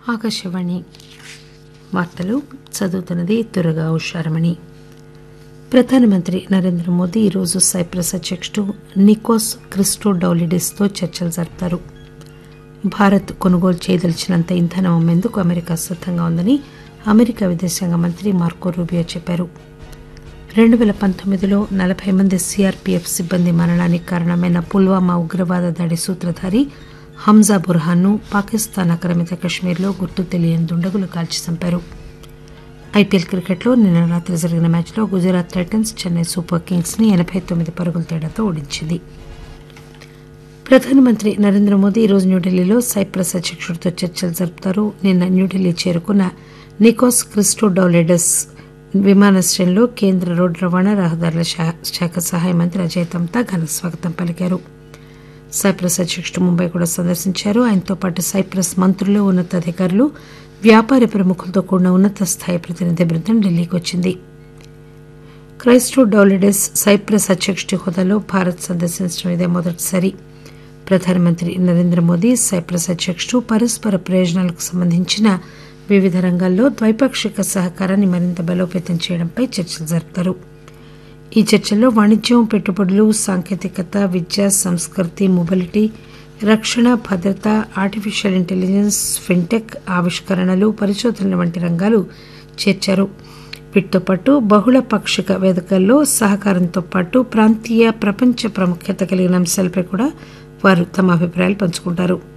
ఆకాశవాణి వార్తలు చదువుతున్నది దుర్గా ఉషారమణి ప్రధానమంత్రి నరేంద్ర మోదీ ఈరోజు సైప్రస్ అధ్యకుడు నికోస్ క్రిస్టోడౌలిడిస్తో చర్చలు జరుపుతారు భారత్ కొనుగోలు చేయదలిచినంత ఇంధనం అమ్మేందుకు అమెరికా సిద్దంగా ఉందని అమెరికా విదేశాంగ మంత్రి మార్కో రూబియో చెప్పారు రెండు పేల పంతొమ్మిదిలో నలభై మంది సీఆర్పీఎఫ్ సిబ్బంది మరణానికి కారణమైన పుల్వామా ఉగ్రవాద దాడి సూత్రధారి హంజా బుర్హాన్ను పాకిస్తాన్ ఆక్రమిత కశ్మీర్లో గుర్తు తెలియని దుండగులు కాల్చి చంపారు ఐపీఎల్ క్రికెట్లో నిన్న రాత్రి జరిగిన మ్యాచ్లో Gujarat Titans Chennai Super Kings ని ఎనబై తొమ్మిది పరుగుల తేడాతో ఓడించింది ప్రధానమంత్రి నరేంద్ర మోదీ ఈరోజు న్యూఢిల్లీలో సైప్రస్ అధ్యకుడితో చర్చలు జరుపుతారు నిన్న న్యూఢిల్లీ చేరుకున్న నికోస్ క్రిస్టోడౌలెడస్ విమానాశ్రయంలో కేంద్ర రోడ్డు రవాణా రహదారుల శాఖ సహాయ మంత్రి అజయ్ తమ్తా ఘన స్వాగతం పలికారు సైప్రస్ అధ్యకుడు ముంబై కూడా సందర్శించారు ఆయనతో పాటు సైప్రస్ మంత్రులు ఉన్నతాధికారులు వ్యాపార ప్రముఖులతో కూడిన ఉన్నత స్థాయి ప్రతినిధి బృందం ఢిల్లీకి వచ్చింది క్రైస్టో డౌలిడెస్ సైప్రస్ అధ్యకుడి హోదాలో భారత్ సందర్శించడం ఇదే మొదటిసారి ప్రధానమంత్రి నరేంద్ర మోదీ సైప్రస్ అధ్యకుడు పరస్పర ప్రయోజనాలకు సంబంధించిన వివిధ రంగాల్లో ద్వైపాక్షిక సహకారాన్ని మరింత బలోపేతం చేయడంపై చర్చలు జరుపుతారు ఈ చర్చల్లో వాణిజ్యం పెట్టుబడులు సాంకేతికత విద్య సంస్కృతి మొబిలిటీ రక్షణ భద్రత ఆర్టిఫిషియల్ ఇంటెలిజెన్స్ ఫిన్టెక్ ఆవిష్కరణలు పరిశోధనల వంటి రంగాలు చేర్చారు వీటితో పాటు బహుళ పాక్షిక వేదికల్లో సహకారంతో పాటు ప్రాంతీయ ప్రపంచ ప్రాముఖ్యత కలిగిన అంశాలపై కూడా వారు తమ అభిప్రాయాలు పంచుకుంటారు